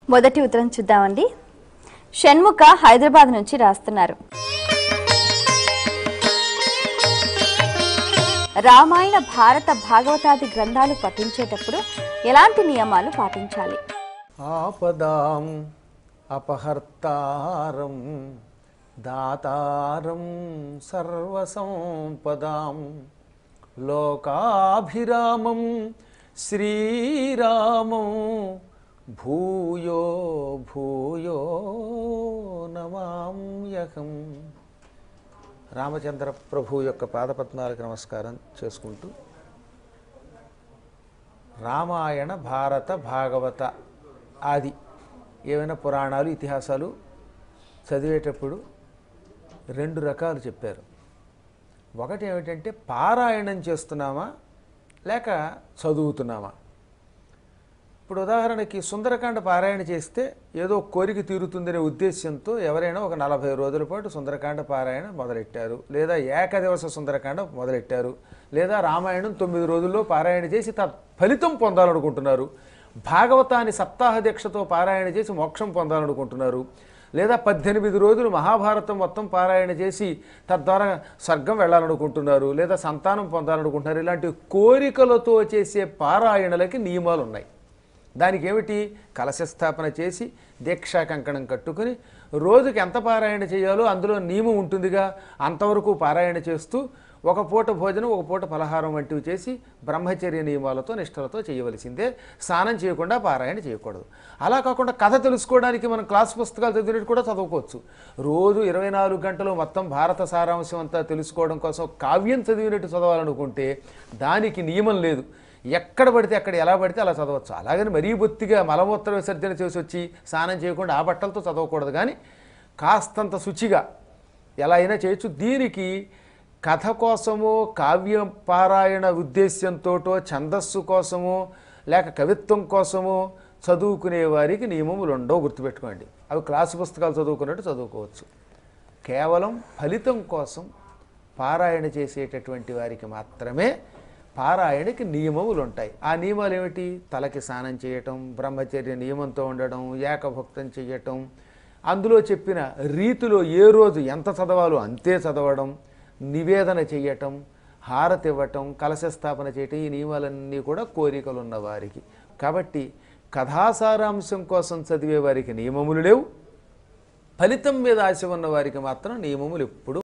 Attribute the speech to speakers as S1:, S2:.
S1: మొదటి ఉత్తరం చూద్దామండి షణ్ముఖ హైదరాబాద్ నుంచి రాస్తున్నారు రామాయణ భారత భాగవతాది గ్రంథాలు పఠించేటప్పుడు ఎలాంటి నియమాలు పాటించాలి
S2: ఆపదాం అపహర్తారం దాతారం సర్వసంపదాం లోకాభిరామం శ్రీరామం భూయో భూయో నమామ్యహం రామచంద్ర ప్రభు యొక్క పాదపద్మాలకు నమస్కారం చేసుకుంటూ రామాయణ భారత భాగవత ఆది ఏవైనా పురాణాలు ఇతిహాసాలు చదివేటప్పుడు రెండు రకాలు చెప్పారు ఒకటి ఏమిటంటే పారాయణం చేస్తున్నామా లేక చదువుతున్నామా ఇప్పుడు ఉదాహరణకి సుందరకాండ పారాయణ చేస్తే ఏదో కోరిక తీరుతుందనే ఉద్దేశ్యంతో ఎవరైనా ఒక నలభై రోజుల పాటు సుందరకాండ పారాయణ మొదలెట్టారు లేదా ఏకదివస సుందరకాండ మొదలెట్టారు లేదా రామాయణం తొమ్మిది రోజుల్లో పారాయణ చేసి తత్ ఫలితం పొందాలనుకుంటున్నారు భాగవతాన్ని సప్తాహ దీక్షతో పారాయణ చేసి మోక్షం పొందాలనుకుంటున్నారు లేదా పద్దెనిమిది రోజులు మహాభారతం మొత్తం పారాయణ చేసి తద్వారా స్వర్గం వెళ్ళాలనుకుంటున్నారు లేదా సంతానం పొందాలనుకుంటున్నారు ఇలాంటి కోరికలతో చేసే పారాయణలకి నియమాలు ఉన్నాయి దానికి ఏమిటి కలశ స్థాపన చేసి దీక్షా కంకణం కట్టుకుని రోజుకి ఎంత పారాయణ చేయాలో అందులో నియమం ఉంటుందిగా అంతవరకు పారాయణ చేస్తూ ఒక పూట భోజనం ఒక పూట పలహారం వంటివి చేసి బ్రహ్మచర్య నియమాలతో నిష్ఠలతో చేయవలసిందే స్నానం చేయకుండా పారాయణ చేయకూడదు అలా కాకుండా కథ తెలుసుకోవడానికి మనం క్లాస్ పుస్తకాలు చదివినట్టు కూడా చదువుకోవచ్చు రోజు ఇరవై నాలుగు గంటలు మొత్తం భారత సారాంశం అంతా తెలుసుకోవడం కోసం కావ్యం చదివినట్టు చదవాలనుకుంటే దానికి నియమం లేదు ఎక్కడ పడితే అక్కడ ఎలా పడితే అలా చదవచ్చు అలాగని మరీ బొత్తిగా మలమూత్ర విసర్జన చేసి వచ్చి స్నానం చేయకుండా ఆ బట్టలతో చదవకూడదు కానీ కాస్తంత శుచిగా ఎలా అయినా చేయొచ్చు దీనికి కథ కోసమో కావ్య పారాయణ ఉద్దేశ్యంతోటో ఛందస్సు కోసమో లేక కవిత్వం కోసమో చదువుకునే వారికి నియమములు ఉండవు గుర్తుపెట్టుకోండి అవి క్లాసు పుస్తకాలు చదువుకున్నట్టు చదువుకోవచ్చు కేవలం ఫలితం కోసం పారాయణ చేసేటటువంటి వారికి మాత్రమే పారాయణకి నియమములు ఉంటాయి ఆ నియమాలు ఏమిటి తలకి స్నానం చేయటం బ్రహ్మచర్య నియమంతో ఉండడం ఏకభక్తం చేయటం అందులో చెప్పిన రీతిలో ఏ రోజు ఎంత చదవాలో అంతే చదవడం నివేదన చేయటం హారతి ఇవ్వటం కలశ స్థాపన చేయటం ఈ నియమాలన్నీ కూడా కోరికలు ఉన్న వారికి కాబట్టి కథాసారాంశం కోసం చదివే వారికి నియమములు లేవు ఫలితం మీద ఆశ ఉన్న వారికి మాత్రం నియమములు ఎప్పుడు